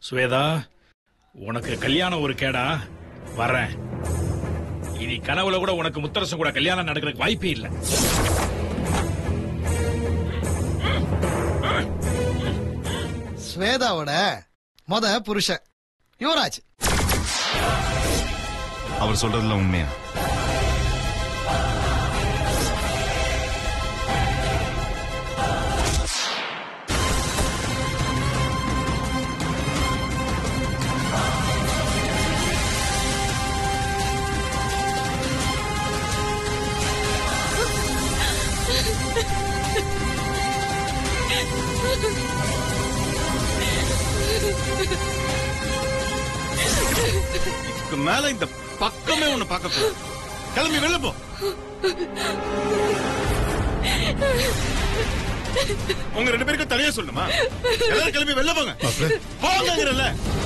சுவேதா உனக்கு கல்யாணம் ஒரு கேடா வரேன் இனி கனவுல கூட உனக்கு முத்தரசன் கூட கல்யாணம் நடக்கிறதுக்கு வாய்ப்பே இல்லை ஸ்வேதாவோட மொத புருஷன் யுவராஜ் அவர் சொல்றதுல உண்மையா இதுக்கு மேல இந்த பக்கமே ஒண்ணு பார்க்க கூடாது கிளம்பி வெளில போ உங்க ரெண்டு பேருக்கும் தனியா சொல்லணுமா எல்லாரும் கிளம்பி வெளில போங்க போங்கறல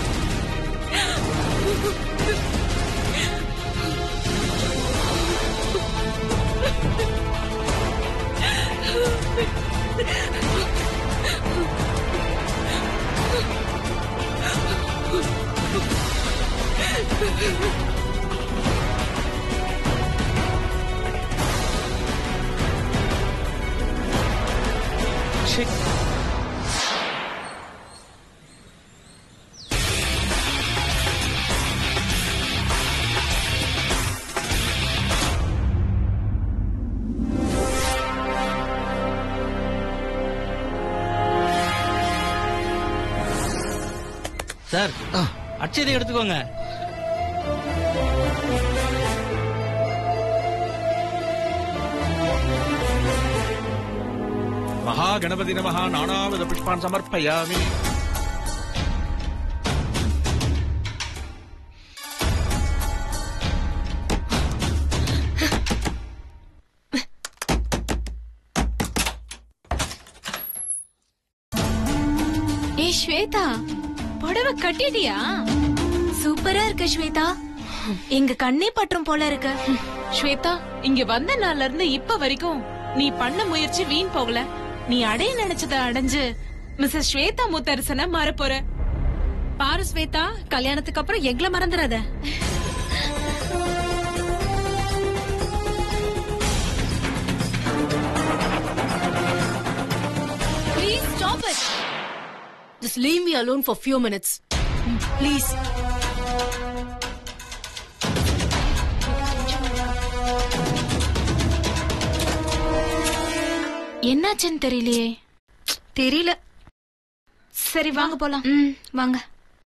சார் அட்சதை எடுத்துக்கோங்க மகாகணபதி நமஹ நானாவித புஷ்பான் சமர்ப்பயாமி ஏ ஸ்வேதா புடவை கட்டிட்டியா சூப்பரா இருக்கு ஸ்வேதா எங்க கண்ணே பற்றும் போல இருக்கு ஸ்வேதா இங்க வந்த நாள்ல இருந்து இப்ப வரைக்கும் நீ பண்ண முயற்சி வீண் போகல நீ அடைய நினைச்சத அடைஞ்சு மிஸ்ஸஸ் ஸ்வேதா முத்தரசனை மாறப் போற பாரு ஸ்வேதா கல்யாணத்துக்கு அப்புறம் எங்களை மறந்துடாத Please stop it. Just leave me alone for few minutes. Please. என்னாச்சுன்னு தெரியலையே தெரியல சரி வாங்க போலாம் ம் வாங்க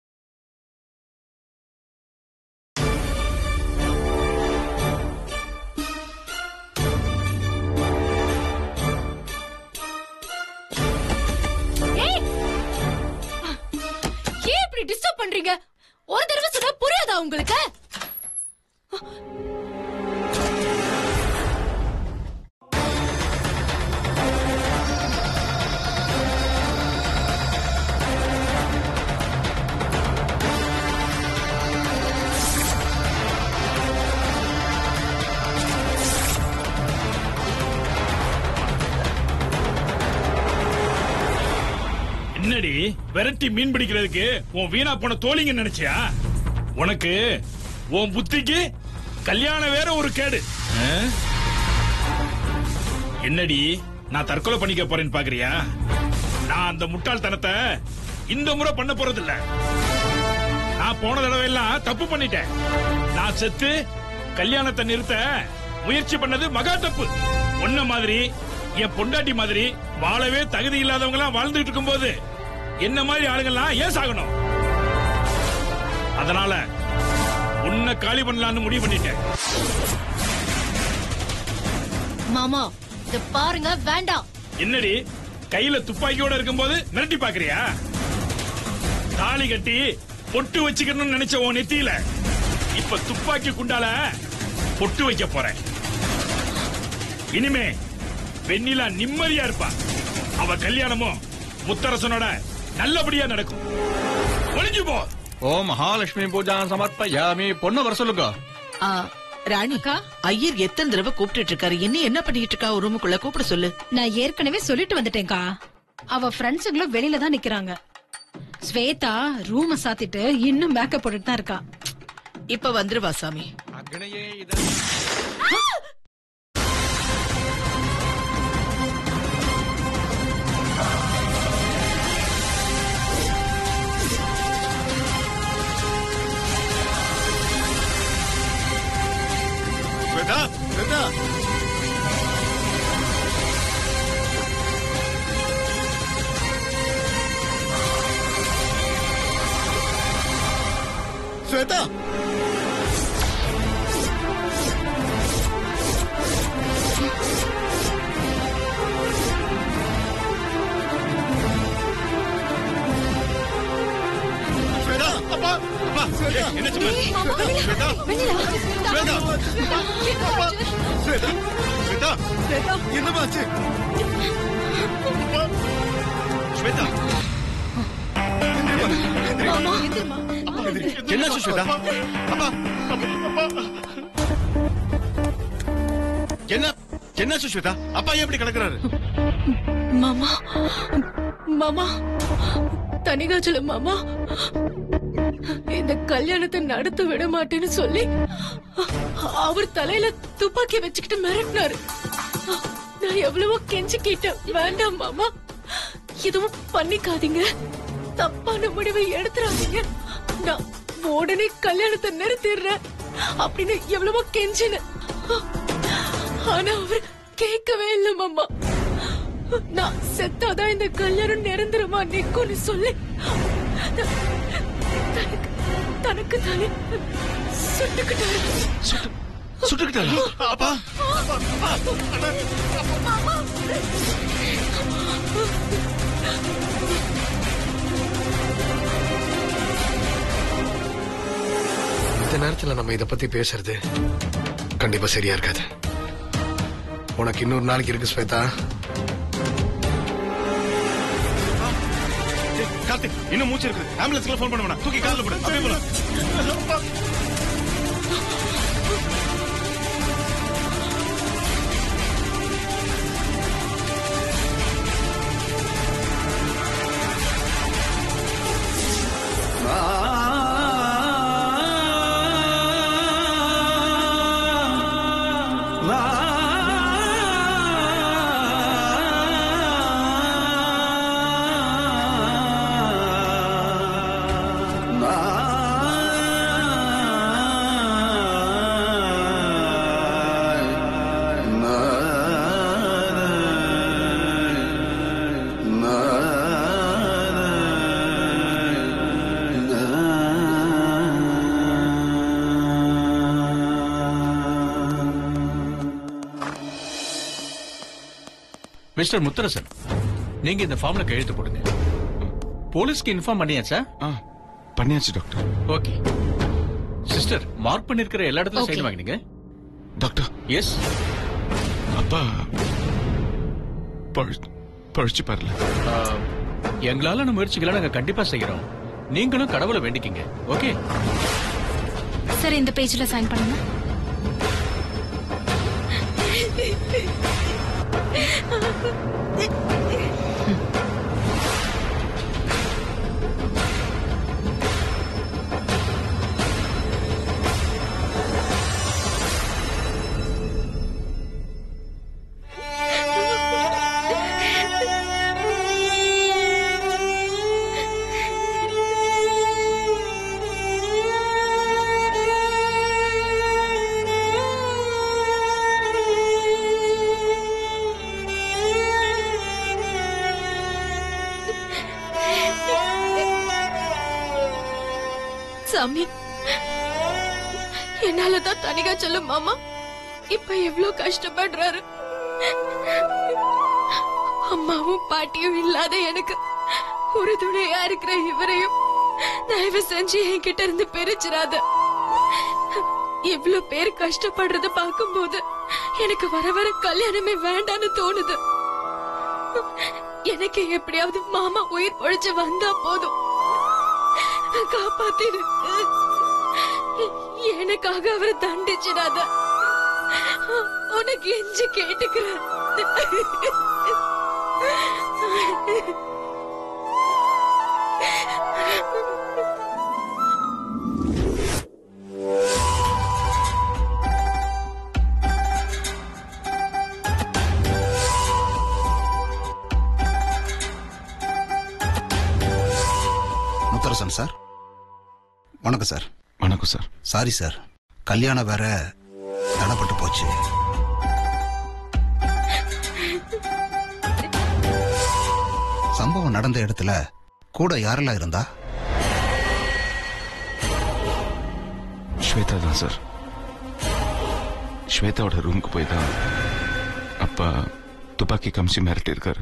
ஏன் இப்படி டிஸ்டர்ப் பண்றீங்க ஒரு தடவை சொன்னா புரியாதா உங்களுக்கு என்னடி விரட்டி மீன் பிடிக்கிறதுக்கு உன் வீணா போன தோழிங்க நினைச்சியா உனக்கு உன் புத்திக்கு கல்யாணம் வேற ஒரு கேடு ஆ? என்னடி நான் தற்கொலை பண்ணிக்க போறேன்னு பாக்குறியா நான் அந்த முட்டாள்தனத்தை இந்த முறை பண்ண போறது இல்ல நான் போன தடவை எல்லாம் தப்பு பண்ணிட்டேன் நான் செத்து கல்யாணத்தை நிறுத்த முயற்சி பண்ணது மகா தப்பு உன்ன மாதிரி என் பொண்டாட்டி மாதிரி வாழவே தகுதி இல்லாதவங்க எல்லாம் வாழ்ந்துட்டு இருக்கும்போது என்ன மாதிரி ஆளுங்கெல்லாம் ஏன் சாகணும் அதனால உன்னை காலி பண்ணலாம்னு முடிவு பண்ணிட்டேன் மாமா இத பாருங்க வேண்டாம் என்னடி கையில துப்பாக்கியோட இருக்கும்போது மிரட்டி பாக்குறியா தாலி கட்டி பொட்டு வச்சுக்கணும்னு நினைச்ச உன் நெத்தியில இப்ப துப்பாக்கி குண்டால பொட்டு வைக்க போறேன் இனிமே வெண்ணிலா நிம்மதியா இருப்பா அவ கல்யாணமும் முத்தரசனோட நல்லபடியா நடக்கும் ஒளிஞ்சு போ ஓ மகாலட்சுமி பூஜா சமர்ப்பயாமி பொண்ணு வர சொல்லுங்க ஆ, ராணி ஐயர் எத்தனை தடவை கூப்பிட்டு இருக்காரு என்ன என்ன பண்ணிட்டு இருக்கா ஒரு ரூமுக்குள்ள கூப்பிட சொல்லு நான் ஏற்கனவே சொல்லிட்டு வந்துட்டேன்க்கா அவ ஃப்ரெண்ட்ஸுங்களும் வெளியில தான் நிக்கிறாங்க ஸ்வேதா ரூம சாத்திட்டு இன்னும் மேக்கப் போட்டுட்டு தான் இருக்கா இப்ப வந்துருவா சாமி அக்னையே இதம் ஸ்வேதா ஸ்வேதா ஸ்வேதா ஸ்வேதா அப்பா அப்பா ஸ்வேதா என்ன ஸ்வேதா ஸ்வேதா ஸ்வேதா ஸ்வேதா ஸ்வேதா என்னமாச்சு ஸ்வேதா என்னாச்சு ஸ்வேதா அப்பா அப்பா என்ன என்னாச்சு ஸ்வேதா அப்பா ஏன் இப்படி கிடக்குறாரு மாமா மாமா தனிகாச்சல மாமா இந்த கல்யாணத்தை நடத்த விட மாட்டேன்னு சொல்லி அவர் தலையில துப்பாக்கி வச்சுக்கிட்டு மிரட்டினாரு நான் எவ்வளவோ கெஞ்சி கேட்டேன் வேண்டாம் மாமா எதுவும் பண்ணிக்காதீங்க தப்பான முடிவை எடுத்துறாதீங்க நான் உடனே கல்யாணத்தை நிறுத்திடுறேன் அப்படின்னு எவ்வளவோ கெஞ்சினேன் ஆனா அவர் கேட்கவே இல்லை மாமா நான் செத்தாதான் இந்த கல்யாணம் நிரந்தரமா நிக்கும்னு சொல்லி தனக்கு தனக்கு தானே சுட்டுக்கிட்டாரு சுட்டுக்கிட்டாரா அப்பா இந்த நேரத்துல நம்ம இத பத்தி பேசுறது கண்டிப்பா சரியா இருக்காது உனக்கு இன்னொரு நாளைக்கு இருக்கு ஸ்வேதா ஏய், கார்த்திக் இன்னும் மூச்சு இருக்கு ஆம்புலன்ஸ்க்கு ஃபோன் பண்ண வேணாம் தூக்கி கால்ல போடு அப்படியே போலாம் மிஸ்டர் முத்தரசன் நீங்க இந்த ஃபார்ம்ல கையெழுத்து போடுங்க போலீஸ்க்கு இன்ஃபார்ம் பண்ணியாச்சா ஆ பண்ணியாச்சு டாக்டர் ஓகே சிஸ்டர் மார்க் பண்ணிருக்கிற எல்லா இடத்துலயும் சைன் வாங்கினீங்க டாக்டர் எஸ் அப்பா பழ- பழிச்சு பாருல எங்களால முயற்சிகளை நாங்க கண்டிப்பா செய்யறோம் நீங்களும் கடவுளை வேண்டிக்கிங்க ஓகே சார் இந்த பேஜ்ல சைன் பண்ணுங்க சாமி என்னாலதான் தனிகா சொல்ல மாமா இப்ப எவ்வளவு கஷ்டப்படுறாரு அம்மாவும் பாட்டியும் இல்லாத எனக்கு ஒரு துணையா இருக்கிற இவரையும் தயவு செஞ்சு என்கிட்ட இருந்து பிரிச்சிடாத இவ்ளோ பேர் கஷ்டப்படுறத பார்க்கும்போது எனக்கு வர வர கல்யாணமே வேண்டான்னு தோணுது எனக்கு எப்படியாவது மாமா உயிர் பொழைச்சு வந்தா போதும் காப்பாத்திடு எனக்காக அவரை தண்டிச்சிடாத உனக்கு எஞ்சி கேட்டுக்கிறேன் முத்தரசன் சார் வணக்கம் சார் வணக்கம் சார் சாரி சார் கல்யாணம் வேற தடப்பட்டு போச்சு சம்பவம் நடந்த இடத்துல கூட யாரெல்லாம் இருந்தா ஸ்வேதா தான் சார் ஸ்வேதாவோட ரூமுக்கு போய் தான் அப்பா துப்பாக்கி கமிச்சு மிரட்டி இருக்காரு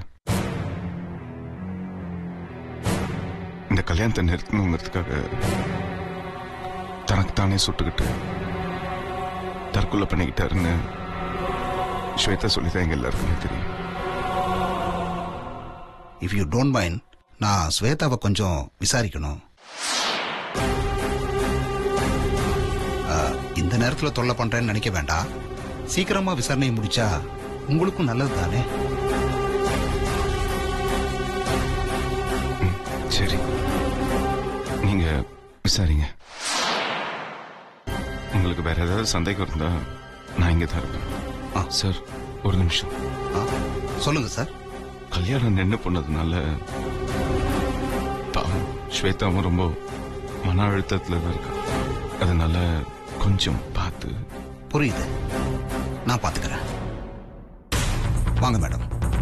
இந்த கல்யாணத்தை நிறுத்தணுங்கிறதுக்காக தனக்கு தானே சுட்டுக்கிட்டு தற்கொலை பண்ணிக்கிட்டாருன்னு ஸ்வேதா சொல்லி தான் எங்க எல்லாருக்குமே தெரியும் இஃப் யூ டோன்ட் மைண்ட் நான் ஸ்வேதாவை கொஞ்சம் விசாரிக்கணும் ஆ, இந்த நேரத்துல தொல்லை பண்றேன்னு நினைக்க வேண்டாம் சீக்கிரமா விசாரணை முடிச்சா உங்களுக்கும் நல்லது தானே ம், சரி நீங்க விசாரிங்க உங்களுக்கு வேற ஏதாவது சந்தேகம் இருந்தா நான் இங்க தான் இருப்பேன் ஆ. சார் ஒரு நிமிஷம் ஆ, சொல்லுங்க சார் கல்யாணம் நின்று போனதுனால பாவம் ஸ்வேதாவும் ரொம்ப மன அழுத்தத்துல தான் இருக்கா அதனால கொஞ்சம் பார்த்து புரியுது நான் பாத்துக்கிறேன் வாங்க மேடம்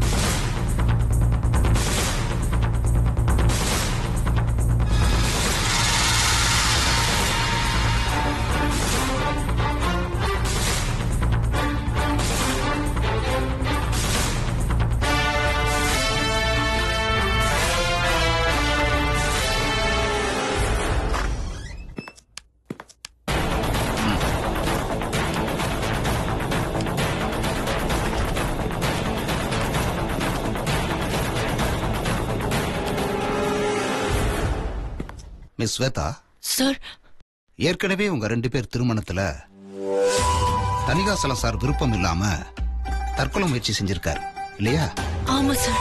மிஸ் ஸ்வேதா சார் ஏற்கனவே உங்க ரெண்டு பேர் திருமணத்துல தனிகாசலம் சார் விருப்பம் இல்லாம தற்கொலை முயற்சி செஞ்சிருக்காரு இல்லையா ஆமா சார்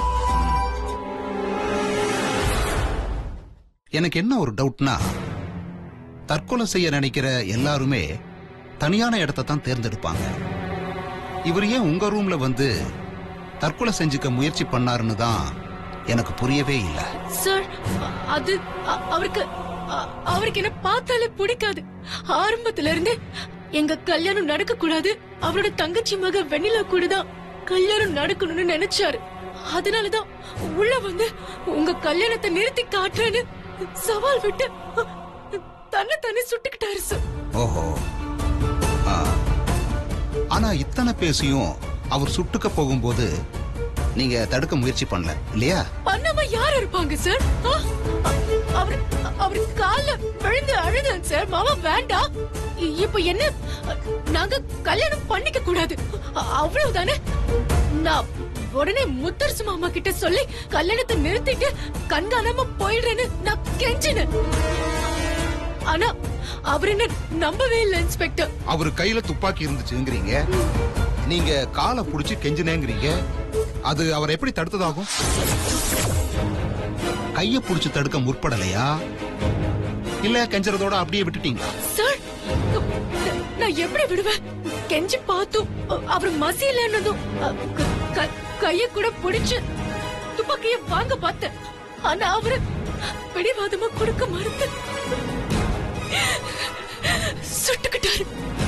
எனக்கு என்ன ஒரு டவுட்னா தற்கொலை செய்ய நினைக்கிற எல்லாருமே தனியான இடத்தை தான் தேர்ந்தெடுப்பாங்க இவர் ஏன் உங்க ரூம்ல வந்து தற்கொலை செஞ்சுக்க முயற்சி பண்ணாருன்னு தான் எனக்கு புரியவே இல்லை சார் அ- அது அ- அவருக்கு அ- அவருக்கு என்ன பார்த்தாலே பிடிக்காது ஆரம்பத்துல இருந்தே எங்க கல்யாணம் நடக்க கூடாது அவரோட தங்கச்சி மக வெண்ணிலா கூட தான் கல்யாணம் நடக்கணும்னு நினைச்சாரு அதனாலதான் உள்ள வந்து உங்க கல்யாணத்தை நிறுத்தி காட்டுறேன்னு சவால் விட்டு தன்னை தானே சுட்டுக்கிட்டாரு சார் ஓஹோ ஆ. ஆனா இத்தனை பேசியும் அவர் சுட்டுக்க போகும்போது நீங்க தடுக்க முயற்சி பண்ணல இல்லையா பண்ணாம யார் இருப்பாங்க சார் ஆ? அ- அவரு அவரு கால்ல விழுந்து அழுதேன் சார் மாமா வேண்டாம் இ- இப்ப என்ன நாங்க கல்யாணம் பண்ணிக்க கூடாது அ- அவ்வளவுதானே நான் உடனே முத்தரசு மாமா கிட்ட சொல்லி கல்யாணத்தை நிறுத்திட்டு கண்காணாம போயிடுறேன்னு நான் கெஞ்சினேன் ஆனா அவர் என்ன நம்பவே இல்லை இன்ஸ்பெக்டர் அவர் கையில துப்பாக்கி இருந்துச்சுங்கிறீங்க நீங்க காலை புடிச்சு கெஞ்சினேங்கிறீங்க அது அவர் எப்படி தடுத்ததாகும் கைய புடிச்சு தடுக்க முற்படலையா இல்ல கெஞ்சறதோட அப்படியே விட்டுட்டீங்களா சார் ந- நான் எப்படி விடுவேன் கெஞ்சி பார்த்தும் அ- அவர் மசியலன்னதும் அ, க- க- கைய கூட பிடிச்சு துப்பாக்கிய வாங்க பார்த்தேன் ஆனா அவரு பிடிவாதமா கொடுக்க மறுத்து சுட்டுக்கிட்டாரு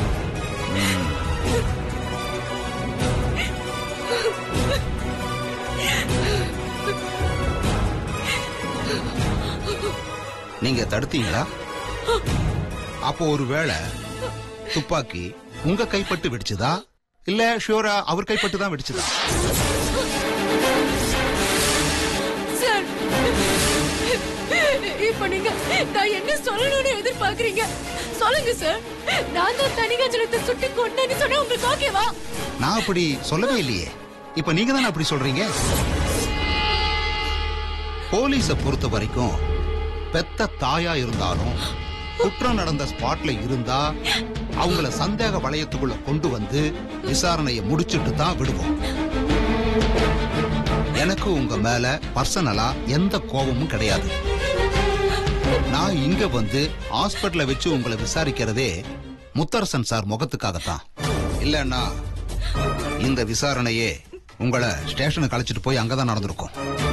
நீங்க தடுத்தீங்களா அப்போ ஒருவேளை துப்பாக்கி உங்க கைப்பட்டு வெடிச்சுதா இல்ல ஷியோரா அவர் கைப்பட்டு தான் வெடிச்சுதா சார் இப்ப நீங்க நான் என்ன சொல்லணும்னு எதிர்பார்க்கறீங்க சொல்லுங்க சார் நான் தான் தனிகஜலத்தை சுட்டு கொண்டேன்னு சொன்னா உங்களுக்கு ஓகேவா நான் அப்படி சொல்லவே இல்லையே இப்ப நீங்க தானே அப்படி சொல்றீங்க போலீஸ பொறுத்த வரைக்கும் பெத்த தாயா இருந்தாலும் குற்றம் நடந்த ஸ்பாட்ல இருந்தா அவங்கள சந்தேக வளையத்துக்குள்ள கொண்டு வந்து விசாரணையை முடிச்சிட்டு தான் விடுவோம் எனக்கு உங்க மேல பர்சனலா எந்த கோபமும் கிடையாது நான் இங்க வந்து ஹாஸ்பிடல்ல வச்சு உங்களை விசாரிக்கிறதே முத்தரசன் சார் முகத்துக்காகத்தான் இல்லன்னா இந்த விசாரணையே உங்களை ஸ்டேஷனுக்கு அழைச்சிட்டு போய் அங்கதான் நடந்திருக்கும்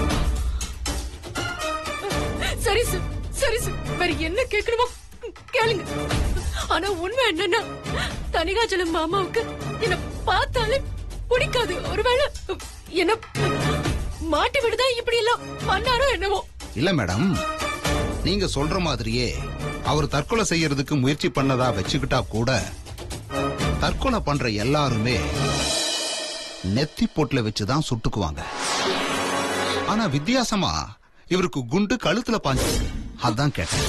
சரி சார் சரி சார் வேற என்ன கேட்கணுமோ கேளுங்க ஆனா உண்மை என்னன்னா தனிகாச்சலம் மாமாவுக்கு என்ன பார்த்தாலே பிடிக்காது ஒருவேளை என்ன மாட்டி விடுதா இப்படி எல்லாம் பண்ணாரோ என்னவோ இல்ல மேடம் நீங்க சொல்ற மாதிரியே அவர் தற்கொலை செய்யறதுக்கு முயற்சி பண்ணதா வச்சுக்கிட்டா கூட தற்கொலை பண்ற எல்லாருமே நெத்தி பொட்டுல வச்சுதான் சுட்டுக்குவாங்க ஆனா வித்தியாசமா இவருக்கு குண்டு கழுத்துல பாஞ்சு அதான் கேட்டேன்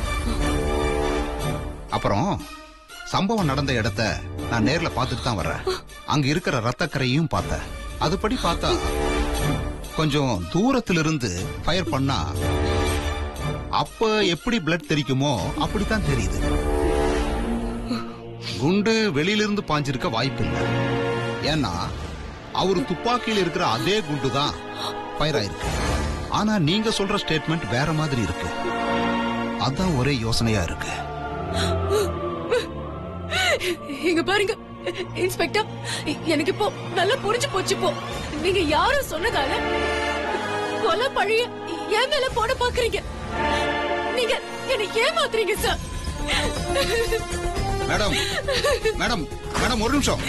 அப்புறம் சம்பவம் நடந்த இடத்த நான் நேர்ல பார்த்துட்டு தான் வர்றேன் அங்க இருக்கிற ரத்தக்கரையும் பார்த்தேன் அதுபடி பார்த்தா கொஞ்சம் தூரத்திலிருந்து ஃபயர் பண்ணா அப்ப எப்படி பிளட் தெரிக்குமோ அப்படித்தான் தெரியுது குண்டு வெளியிலிருந்து பாஞ்சிருக்க வாய்ப்பு இல்லை ஏன்னா அவரு துப்பாக்கியில் இருக்கிற அதே குண்டு தான் ஃபயர் ஆயிருக்கு ஆனா நீங்க சொல்ற ஸ்டேட்மெண்ட் வேற மாதிரி இருக்கு அதான் ஒரே யோசனையா இருக்கு இங்க பாருங்க இன்ஸ்பெக்டர் எனக்கு இப்போ நல்லா புரிஞ்சு போச்சு இப்போ நீங்க யாரும் சொன்னதால கொலை பழிய என் மேல போட பாக்குறீங்க நீங்க என்ன ஏமாத்துறீங்க சார் மேடம் மேடம் மேடம் ஒரு நிமிஷம்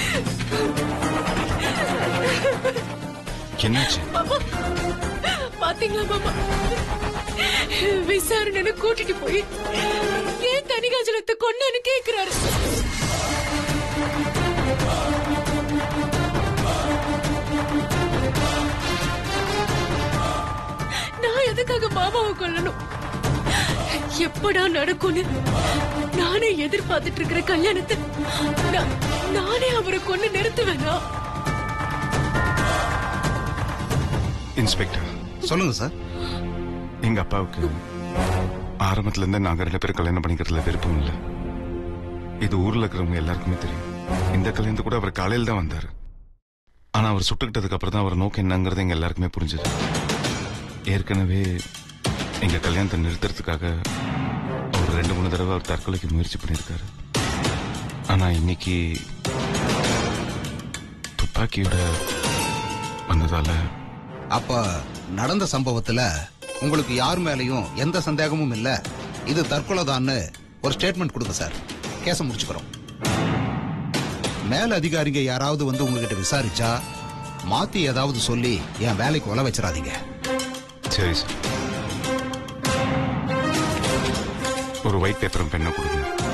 என்னாச்சு மாமா பாத்தீங்களா மாமா விசாரணைன்னு கூட்டிட்டு போய் ஏன் தனிகாஜலத்தை கொன்னேன்னு கேக்குறாரு நான் எதுக்காக மாமாவை கொல்லணும் எப்படா நடக்கும்னு நானே எதிர்பார்த்துட்டு இருக்கிற கல்யாணத்தை நான்- நானே அவரை கொண்டு நிறுத்துவேனா இன்ஸ்பெக்டர் சொல்லுங்க சார் எங்க அப்பாவுக்கு ஆரம்பத்துல இருந்தே நாங்க ரெண்டு பேரும் கல்யாணம் பண்ணிக்கிறதுல விருப்பம் இல்ல இது ஊர்ல இருக்கிறவங்க எல்லாருக்குமே தெரியும் இந்த கல்யாணத்து கூட அவர் காலையில தான் வந்தாரு ஆனா அவர் சுட்டுக்கிட்டதுக்கு அப்புறம் தான் அவர் நோக்கம் என்னங்கிறது எங்க எல்லாருக்குமே புரிஞ்சது ஏற்கனவே எங்க கல்யாணத்தை நிறுத்துறதுக்காக அவர் ரெண்டு மூணு தடவை அவர் தற்கொலைக்கு முயற்சி பண்ணியிருக்காரு ஆனா இன்னைக்கு துப்பாக்கியோட வந்ததால அப்ப நடந்த சம்பவத்துல உங்களுக்கு யார் மேலயும் எந்த சந்தேகமும் இல்ல இது தற்கொலைதான்னு ஒரு ஸ்டேட்மெண்ட் கொடுங்க சார் கேஸ முடிச்சுக்கிறோம் மேல அதிகாரிங்க யாராவது வந்து உங்ககிட்ட விசாரிச்சா மாத்தி ஏதாவது சொல்லி என் வேலைக்கு உல வச்சிடாதீங்க சரி சார் ஒரு ஒயிட் பேப்பரும் பெண்ணை கொடுங்க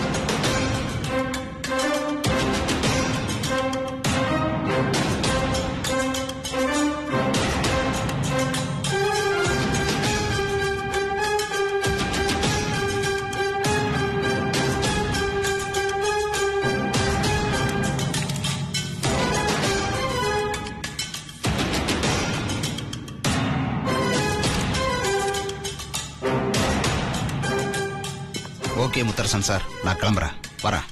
ஓகே முத்தரசன் சார் நான் கிளம்புறேன் வரேன்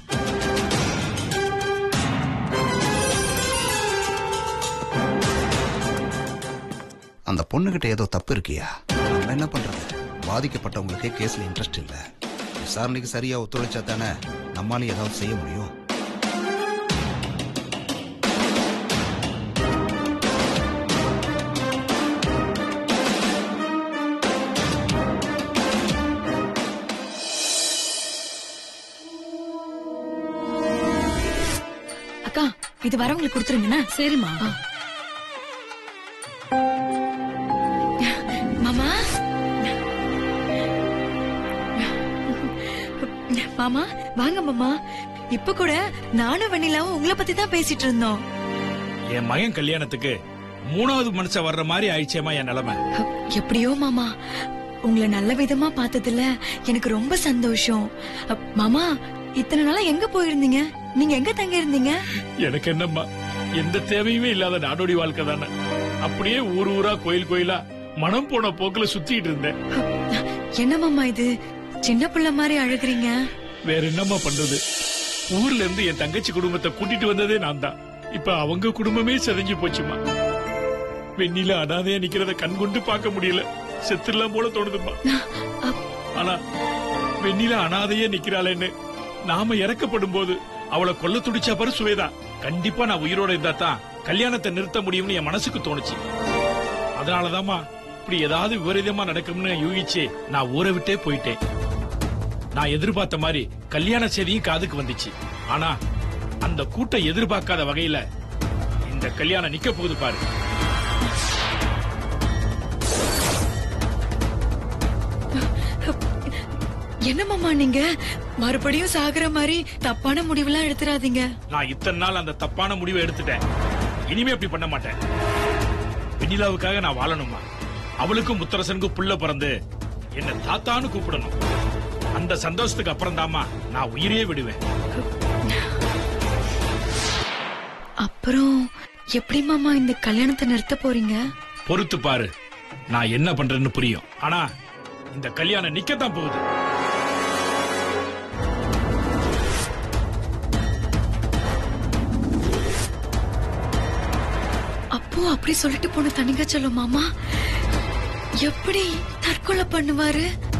அந்த பொண்ணுகிட்ட ஏதோ தப்பு இருக்கியா நம்ம என்ன பண்றது பாதிக்கப்பட்டவங்களுக்கே கேஸ்ல இன்ட்ரெஸ்ட் இல்ல விசாரணைக்கு சரியா ஒத்துழைச்சா தானே நம்மளால ஏதாவது செய்ய முடியும் அக்கா இது வரவங்களுக்கு கொடுத்துருங்கண்ணா சரிம்மா மாமா மாமா வாங்க மாமா இப்ப கூட நானும் வெண்ணிலாவும் உங்களை பத்தி தான் பேசிட்டு இருந்தோம் என் மகன் கல்யாணத்துக்கு மூணாவது மனுஷன் வர்ற மாதிரி ஆயிடுச்சேமா என் நிலைமை எப்படியோ மாமா உங்களை நல்ல விதமா பார்த்ததுல எனக்கு ரொம்ப சந்தோஷம் அ, மாமா இத்தனை நாளா எங்க போயிருந்தீங்க நீங்க எங்க தங்கி இருந்தீங்க எனக்கு என்னம்மா எந்த தேவையுமே இல்லாத நாடோடி வாழ்க்கை தானே அப்படியே ஊர் ஊரா கோயில் கோயிலா மனம் போன போக்குல சுத்திட்டு இருந்தேன் என்ன மாமா இது சின்ன புள்ள மாதிரி அழுகுறீங்க வேற என்னம்மா பண்றது ஊர்ல இருந்து என் தங்கச்சி குடும்பத்தை கூட்டிட்டு வந்ததே நான் தான் இப்ப அவங்க குடும்பமே செதஞ்சு போச்சுமா வெண்ணில அனாதையா நிக்கிறத கண் கொண்டு பார்க்க முடியல செத்துலாம் போல தோணுதுமா அ, ஆனா வெண்ணில அனாதையே நிக்கிறாளேன்னு நாம இறக்கப்படும் போது அவளை கொல்ல துடிச்சா பாரு சுவேதா கண்டிப்பா நான் உயிரோட இருந்தா தான் கல்யாணத்தை நிறுத்த முடியும்னு என் மனசுக்கு தோணுச்சு அதனாலதாம்மா இப்படி ஏதாவது விபரீதமா நடக்கும்னு யூகிச்சு நான் ஊரை விட்டே போயிட்டேன் நான் எதிர்பார்த்த மாதிரி கல்யாண செய்தியும் காதுக்கு வந்துச்சு ஆனா அந்த கூட்டம் எதிர்பார்க்காத வகையில இந்த கல்யாணம் நிக்க போகுது பாரு என்ன மாமா நீங்க மறுபடியும் சாகுற மாதிரி தப்பான முடிவெல்லாம் எடுத்துறாதீங்க நான் இத்தனை நாள் அந்த தப்பான முடிவை எடுத்துட்டேன் இனிமே அப்படி பண்ண மாட்டேன் வெண்ணிலாவுக்காக நான் வாழணுமா அவளுக்கும் முத்தரசனுக்கும் புள்ள பிறந்து என்ன தாத்தான்னு கூப்பிடணும் அந்த சந்தோஷத்துக்கு அப்புறம் தாமா நான் உயிரையே விடுவேன் அப்புறம் எப்படி மாமா இந்த கல்யாணத்தை நிறுத்த போறீங்க பொறுத்து பாரு நான் என்ன பண்றேன்னு புரியும் ஆனா இந்த கல்யாணம் நிக்கத்தான் போகுது அப்போ அப்படி சொல்லிட்டு போன தனிங்க சொல்லும் மாமா எப்படி தற்கொலை பண்ணுவாரு